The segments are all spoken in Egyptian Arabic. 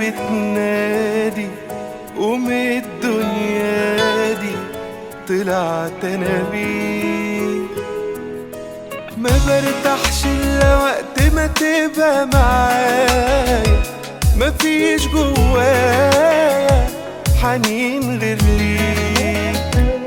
بتنادي قوم الدنيا دي طلعت انا بيه ما برتاحش الا وقت ما تبقى معايا مفيش جوايا حنين غير ليك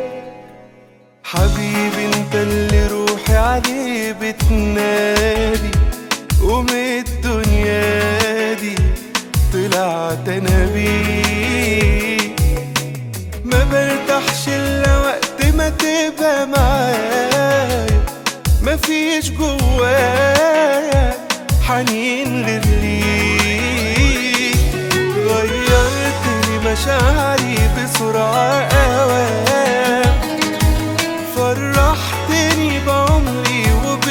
حبيبي انت اللي روحي عليه بتنادي قوم الدنيا دي طلعت انا بيك ما برتاحش الا وقت ما تبقى معايا مفيش جوايا حنين غير ليك غيرت لي مشاعري بسرعة أوام فرحتني بعمري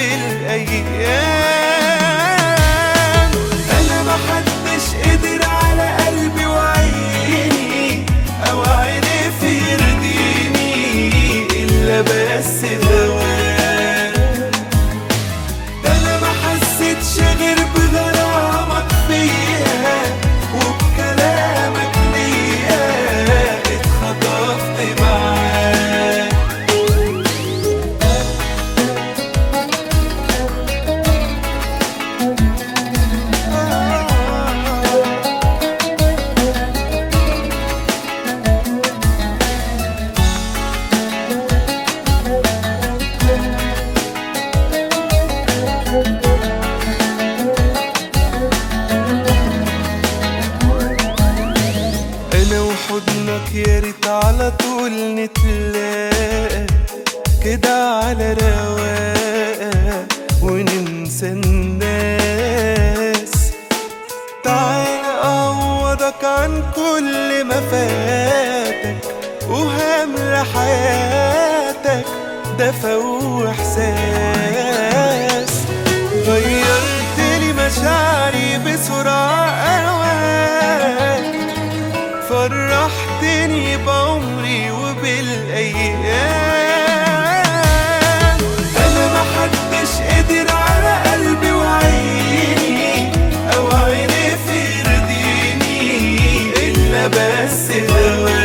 وبالأيام أنا محدش قدر على قلبي وعيني أو عرف يرضيني إلا بس دوام انا ما حسيتش غير بغرامك فيها وبكلامك ليا اتخطفت معاك انا وحضنك يا ريت على طول نتلاقى كده على رواقه وننسى الناس تعال اعوضك عن كل ما فاتك وهملى حياتك دفى واحساس غيرت لي مشاعري بسرعه أوان فرحتني بعمري وبالأيام أنا محدش قدر على قلبي وعيني أو عرف يرضيني إلا بس هواك